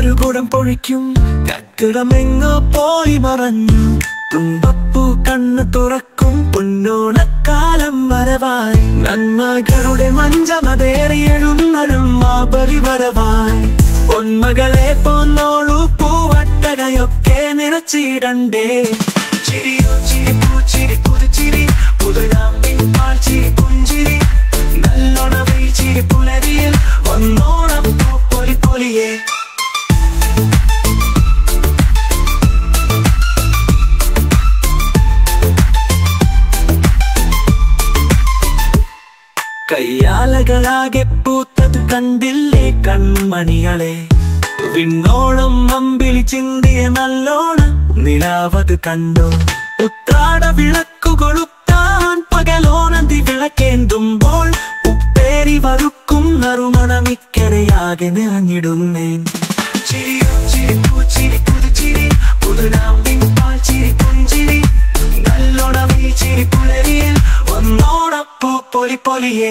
തുള്ളിക്കൊരു കുടം പൊഴിക്കും കക്കിടമെങ്ങോ പോയി മറഞ്ഞു തുമ്പപ്പൂ കണ്ണ് തുറക്കും പൊന്നോണക്കാലം വരവായി നന്മകളുടെ മഞ്ചമതേറിയെഴുന്നള്ളും മാബലി വരവായി പൊന്മകളെ പോന്നോളൂ പൂവട്ടകയൊക്കെ നിറച്ചിടണ്ടേ ചിരിയോ ചിരി പൂച്ചിരി പുതുച്ചിരി പുതുനാമ്പിൻ പാൽച്ചിരി പുഞ്ചിരി നല്ലോണം ചിരി പുലരിയിൽ ഒന്നോണം പൊലി പൊലിയേ കയ്യാലകളാകെ പൂത്തത് കണ്ടില്ലേ കൺമണികളെ വിണ്ണോളം അമ്പിളി ചിന്തിയ നല്ലോണം നിലാവത് കണ്ടു ഉത്രാട വിളക്കുകൊളുത്താൻ പകലോനന്തി വിളക്കേന്തുമ്പോൾ ഉപ്പേരി വറുക്കും നറുമണമിക്കരയാകെ നിറഞ്ഞിടുന്നേ ചിരിയോ ചിരി പൂച്ചിരി പുതുച്ചിരി പുതുനാമ്പിൻ പാൽച്ചിരി പുഞ്ചിരി നല്ലോണം ഈ ചിരി പുലരിയിൽ ഒന്നോടപ്പോ പൊലി പൊലിയേ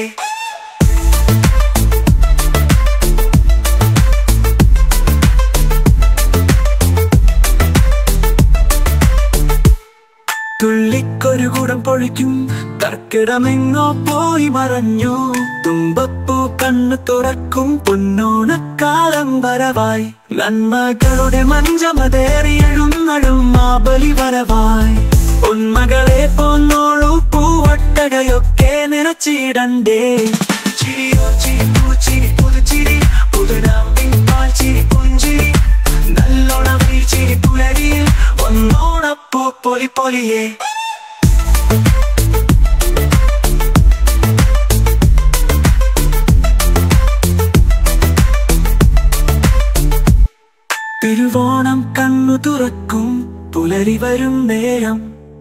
തുള്ളിക്കൊരു കൂടം പൊഴിക്കും കർക്കിടമെങ്ങോ പോയി മറഞ്ഞു തുമ്പപ്പൂ കണ്ണ് തുറക്കും പൊന്നോണക്കാലം വരവായി നന്മകളുടെ മഞ്ചമതേറിയെഴുന്നഴും മാബലി വരവായി ഉന്മകളെ പോന്നോളൂ പൂവട്ടകയൊക്കെ നിറച്ചിടണ്ടേ ചിരിയോ ചിരി പൂച്ചിരി പുതുച്ചിരി പുതുനാമ്പിൻ പാൽച്ചിരി പുഞ്ചിരി നല്ലോണം ഈ ചിരി പുലരിയിൽ ഒന്നോണപ്പോ പൊലി പൊലിയേ തിരുവോണം കണ്ണു തുറക്കും പുലരി വരും നേരം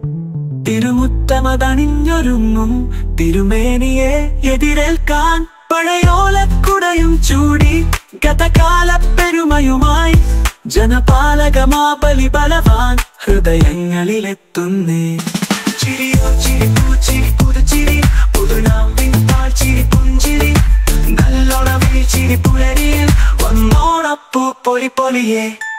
തിരുമുത്തമതണിഞ്ഞൊരുങ്ങും തിരുമേനിയെ എതിരേൽക്കാൻ പഴയോലക്കുടയും ചൂടി ഗതകാല പെരുമയുമായി ജനപാലകമാബലി ബലവാൻ ഹൃദയങ്ങളിലെത്തുന്നേ ചിരിയോ ചിരി പൂച്ചിരി പുതുച്ചിരി പുതുനാമ്പിൻ പാൽച്ചിരി പുഞ്ചിരി നല്ലോണം ഈ ചിരി പുലരിയിൽ ഒന്നോണപ്പൂ പൊലി പൊലിയേ